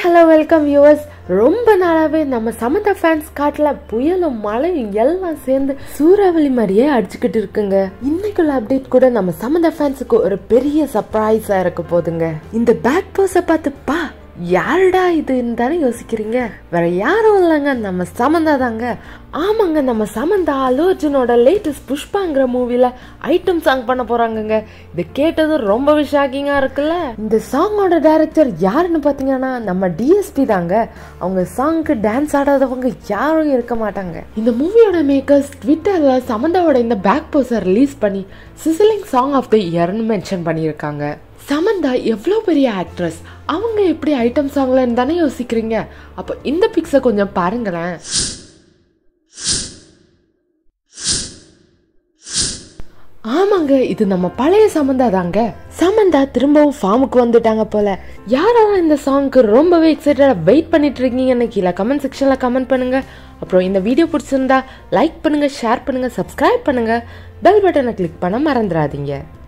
hello welcome viewers ரொம்ப நாளாவே நம்ம சமந்தா ஃபேன்ஸ் காட்டுல புயலும் மழையும் எல்லாம் சேர்ந்து சூறாவளி மாதிரியே அடிச்சுக்கிட்டு இருக்குங்க இன்னைக்குள்ள அப்டேட் கூட நம்ம சமந்தா ஃபேன்ஸுக்கு ஒரு பெரிய சர்ப்ரைஸா இருக்க போதுங்க இந்த பேக் போஸை பார்த்து பா யாருடா இதுன்னு தானே யோசிக்கிறீங்க வேற யாரும் இல்லைங்க நம்ம சமந்தா தாங்க ஆமாங்க நம்ம சமந்தா அல்லு அர்ஜுனோட லேட்டஸ்ட் புஷ்பாங்கிற மூவில ஐட்டம் சாங் பண்ண போறாங்கங்க இது கேட்டது ரொம்பவே ஷாக்கிங்கா இருக்குல்ல இந்த சாங்கோட டைரக்டர் யாருன்னு பாத்தீங்கன்னா நம்ம டிஎஸ்பி தாங்க அவங்க சாங்க்கு டான்ஸ் ஆடாதவங்க யாரும் இருக்க மாட்டாங்க இந்த மூவியோட மேக்கர்ஸ் ட்விட்டர்ல சமந்தாவோட இந்த பேக் போஸை ரிலீஸ் பண்ணி சிசிலிங் சாங் ஆஃப் த இயர்னு மென்ஷன் பண்ணியிருக்காங்க சமந்தா எவ்வளோ பெரிய ஆக்ட்ரஸ் அவங்க எப்படி ஐட்டம் சாங்லன்னு தானே யோசிக்கிறீங்க அப்போ இந்த பிக்ஸை கொஞ்சம் பாருங்களேன் ஆமாங்க இது நம்ம பழைய சமந்தா தாங்க சமந்தா திரும்பவும் ஃபார்முக்கு வந்துட்டாங்க போல யாரெல்லாம் இந்த சாங்க்கு ரொம்பவே எக்ஸைட்டடா வெயிட் பண்ணிட்டு இருக்கீங்கன்னு கீழே கமெண்ட் செக்ஷன்ல கமெண்ட் பண்ணுங்க அப்புறம் இந்த வீடியோ பிடிச்சிருந்தா லைக் பண்ணுங்க ஷேர் பண்ணுங்க சப்ஸ்கிரைப் பண்ணுங்க பெல் பட்டனை கிளிக் பண்ண மறந்துடாதீங்க